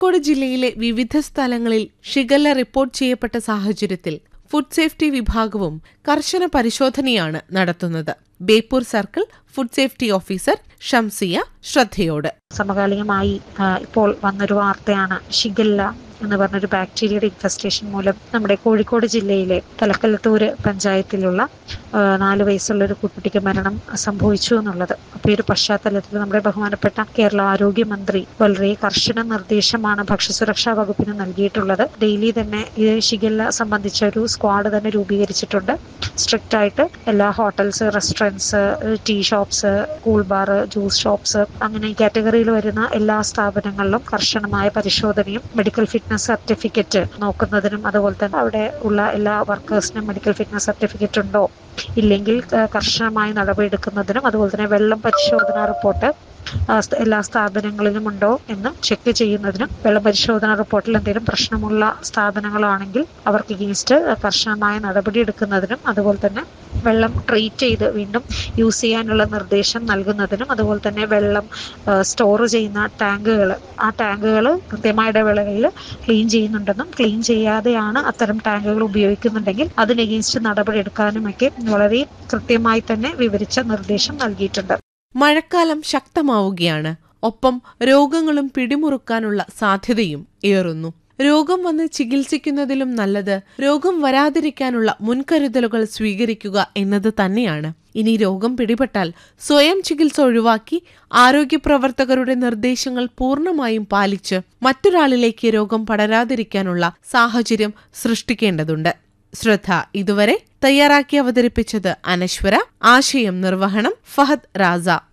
കോഴിക്കോട് ജില്ലയിലെ വിവിധ സ്ഥലങ്ങളിൽ ഷിഗല്ല റിപ്പോർട്ട് ചെയ്യപ്പെട്ട സാഹചര്യത്തിൽ ഫുഡ് സേഫ്റ്റി വിഭാഗവും കർശന പരിശോധനയാണ് നടത്തുന്നത് Beypore circle food safety officer Shamsiya ശ്രദ്ധയോട് സമകാലികമായി ആ, ഇപ്പോൾ വന്നൊരു വാർത്തയാണ് ഷിഗല്ല എന്ന് പറഞ്ഞൊരു ബാക്ടീരിയയുടെ ഇൻഫെസ്റ്റേഷൻ മൂലം നമ്മുടെ കോഴിക്കോട് ജില്ലയിലെ തലക്കല്ലത്തൂര് പഞ്ചായത്തിലുള്ള ആ, നാല് വയസ്സുള്ള ഒരു കുട്ടിക്ക് മരണം സംഭവിച്ചു എന്നുള്ളത് അപ്പോൾ ഈ ഒരു പശ്ചാത്തലത്തിൽ നമ്മുടെ ബഹുമാനപ്പെട്ട കേരള ആരോഗ്യമന്ത്രി വളരെ കർശന നിർദ്ദേശമാണ് ഭക്ഷ്യസുരക്ഷാ വകുപ്പിന് നൽകിയിട്ടുള്ളത് ഡെയിലി തന്നെ ഈ ഷിഗല്ല സംബന്ധിച്ച ഒരു സ്ക്വാഡ് തന്നെ രൂപീകരിച്ചിട്ടുണ്ട് സ്ട്രിക്റ്റ് ആയിട്ട് എല്ലാ hotels restaurants tea shops cool bar juice shops അങ്ങനെ ഈ കാറ്റഗറിയിൽ വരുന്ന എല്ലാ സ്ഥാപനങ്ങളിലും കർശനമായ പരിശോധനയും മെഡിക്കൽ ഫിറ്റ്നസ് സർട്ടിഫിക്കറ്റ് നോക്കുന്നതിനും അതുപോലെ തന്നെ അവിടെ ഉള്ള എല്ലാ വർക്കേഴ്സിനും മെഡിക്കൽ ഫിറ്റ്നസ് സർട്ടിഫിക്കറ്റ് ഉണ്ടോ ഇല്ലെങ്കിൽ ക- കർശനമായ നടപടിയെടുക്കുന്നതിനും അതുപോലെ തന്നെ വെള്ളം പരിശോധനാ റിപ്പോർട്ട് ആ, സ്ഥ- എല്ലാ സ്ഥാപനങ്ങളിലും ഉണ്ടോ എന്ന് ചെക്ക് ചെയ്യുന്നതിനും വെള്ളം പരിശോധനാ റിപ്പോർട്ടിൽ എന്തെങ്കിലും പ്രശ്നമുള്ള സ്ഥാപനങ്ങളാണെങ്കിൽ അവർക്ക് അഗെയിൻസ്റ്റ് കർശനമായ നടപടി എടുക്കുന്നതിനും അതുപോലെ തന്നെ വെള്ളം ട്രീറ്റ് ചെയ്ത് വീണ്ടും യൂസ് ചെയ്യാനുള്ള നിർദ്ദേശം നൽകുന്നതിനും അതുപോലെ തന്നെ വെള്ളം സ്റ്റോർ ചെയ്യുന്ന ടാങ്കുകൾ ആ ടാങ്കുകൾ കൃത്യമായ ഇടവേളകളിൽ ക്ലീൻ ചെയ്യുന്നുണ്ടെന്നും ക്ലീൻ ചെയ്യാതെയാണ് അത്തരം ടാങ്കുകൾ ഉപയോഗിക്കുന്നുണ്ടെങ്കിൽ അതിന് അഗെയിൻസ്റ്റ് നടപടി എടുക്കാനുമൊക്കെ വളരെ കൃത്യമായി തന്നെ വിവരിച്ച നിർദ്ദേശം നൽകിയിട്ടുണ്ട് മഴക്കാലം ശക്തമാവുകയാണ് ഒപ്പം രോഗങ്ങളും പിടിമുറുക്കാനുള്ള സാധ്യതയും ഏറുന്നു രോഗം വന്ന് ചികിത്സിക്കുന്നതിലും നല്ലത് രോഗം വരാതിരിക്കാനുള്ള മുൻകരുതലുകൾ സ്വീകരിക്കുക എന്നത് തന്നെയാണ് ഇനി രോഗം പിടിപെട്ടാൽ സ്വയം ചികിത്സ ഒഴിവാക്കി ആരോഗ്യപ്രവർത്തകരുടെ നിർദ്ദേശങ്ങൾ പൂർണ്ണമായും പാലിച്ച് മറ്റൊരാളിലേക്ക് രോഗം പടരാതിരിക്കാനുള്ള സാഹചര്യം സൃഷ്ടിക്കേണ്ടതുണ്ട് ശ്രദ്ധ ഇതുവരെ തയ്യാറാക്കി അവതരിപ്പിച്ചത് അനശ്വര ആശയം നിർവഹണം ഫഹദ് റാസ